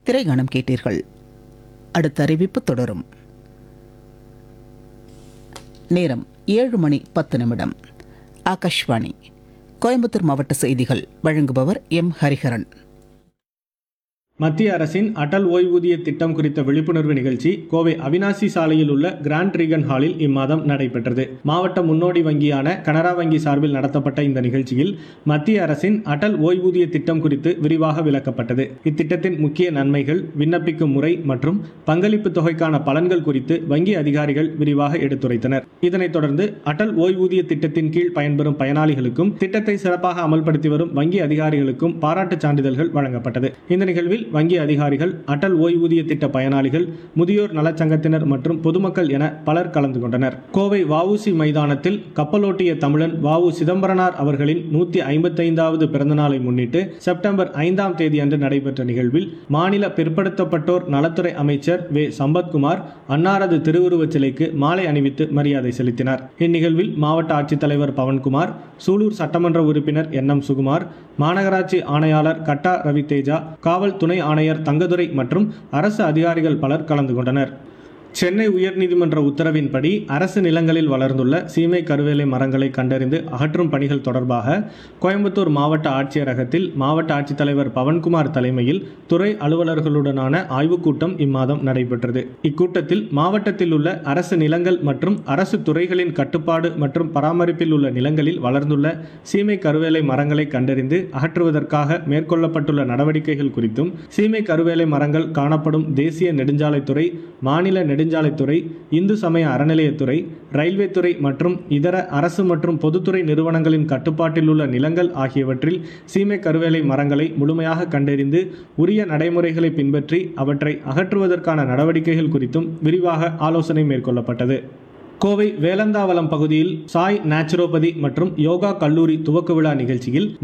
திரைகாணம் கேட்டீர்கள் அடுத்த அறிவிப்பு தொடரும் நேரம் ஏழு மணி பத்து நிமிடம் ஆகாஷ்வாணி கோயம்புத்தூர் மாவட்ட செய்திகள் வழங்குபவர் எம் ஹரிஹரன் மத்திய அரசின் அடல் ஓய்வூதிய திட்டம் குறித்த விழிப்புணர்வு நிகழ்ச்சி கோவை அவினாசி சாலையில் உள்ள கிராண்ட் ரீகன் ஹாலில் இம்மாதம் நடைபெற்றது மாவட்ட முன்னோடி வங்கியான கனரா வங்கி சார்பில் நடத்தப்பட்ட இந்த நிகழ்ச்சியில் மத்திய அரசின் அடல் ஓய்வூதிய திட்டம் குறித்து விரிவாக விளக்கப்பட்டது இத்திட்டத்தின் முக்கிய நன்மைகள் விண்ணப்பிக்கும் முறை மற்றும் பங்களிப்பு தொகைக்கான பலன்கள் குறித்து வங்கி அதிகாரிகள் விரிவாக எடுத்துரைத்தனர் இதனைத் தொடர்ந்து அடல் ஓய்வூதிய திட்டத்தின் கீழ் பயன்பெறும் பயனாளிகளுக்கும் திட்டத்தை சிறப்பாக அமல்படுத்தி வரும் வங்கி அதிகாரிகளுக்கும் பாராட்டுச் சான்றிதழ்கள் வழங்கப்பட்டது இந்த நிகழ்வில் வங்கி அதிகாரிகள் அடல் ஓய்வூதிய திட்ட பயனாளிகள் முதியோர் நலச்சங்கத்தினர் மற்றும் பொதுமக்கள் என பலர் கலந்து கொண்டனர் கோவை வஉசி மைதானத்தில் கப்பலோட்டிய தமிழன் வஉ சிதம்பரனார் அவர்களின் நூத்தி ஐம்பத்தைந்தாவது பிறந்தநாளை முன்னிட்டு செப்டம்பர் ஐந்தாம் தேதி அன்று நடைபெற்ற நிகழ்வில் மாநில பிற்படுத்தப்பட்டோர் நலத்துறை அமைச்சர் வே சம்பத்குமார் அன்னாரது திருவுருவச் சிலைக்கு மாலை அணிவித்து மரியாதை செலுத்தினார் இந்நிகழ்வில் மாவட்ட ஆட்சித்தலைவர் பவன்குமார் சூலூர் சட்டமன்ற உறுப்பினர் என் எம் சுகுமார் மாநகராட்சி ஆணையாளர் கட்டா ரவி தேஜா காவல் துணை ஆணையர் தங்கதுரை மற்றும் அரசு அதிகாரிகள் பலர் கலந்து கொண்டனர் சென்னை உயர்நீதிமன்ற உத்தரவின்படி அரசு நிலங்களில் வளர்ந்துள்ள சீமை கருவேலை மரங்களை கண்டறிந்து அகற்றும் பணிகள் தொடர்பாக கோயம்புத்தூர் மாவட்ட ஆட்சியரகத்தில் மாவட்ட ஆட்சித்தலைவர் பவன்குமார் தலைமையில் துறை அலுவலர்களுடனான ஆய்வுக் கூட்டம் இம்மாதம் நடைபெற்றது இக்கூட்டத்தில் மாவட்டத்தில் உள்ள அரசு நிலங்கள் மற்றும் அரசு துறைகளின் கட்டுப்பாடு மற்றும் பராமரிப்பில் உள்ள நிலங்களில் வளர்ந்துள்ள சீமை கருவேலை மரங்களை கண்டறிந்து அகற்றுவதற்காக மேற்கொள்ளப்பட்டுள்ள நடவடிக்கைகள் குறித்தும் சீமை கருவேலை மரங்கள் காணப்படும் தேசிய நெடுஞ்சாலைத்துறை மாநில நெடுஞ்சாலைத்துறை இந்து சமய அறநிலையத்துறை ரயில்வே துறை மற்றும் இதர அரசு மற்றும் பொதுத்துறை நிறுவனங்களின் கட்டுப்பாட்டில் உள்ள நிலங்கள் ஆகியவற்றில் சீமை கருவேலை மரங்களை முழுமையாக கண்டறிந்து உரிய நடைமுறைகளை பின்பற்றி அவற்றை அகற்றுவதற்கான நடவடிக்கைகள் குறித்தும் விரிவாக ஆலோசனை மேற்கொள்ளப்பட்டது கோவை வேலந்தாவளம் பகுதியில் சாய் நேச்சுரோபதி மற்றும் யோகா கல்லூரி துவக்க விழா நிகழ்ச்சியில்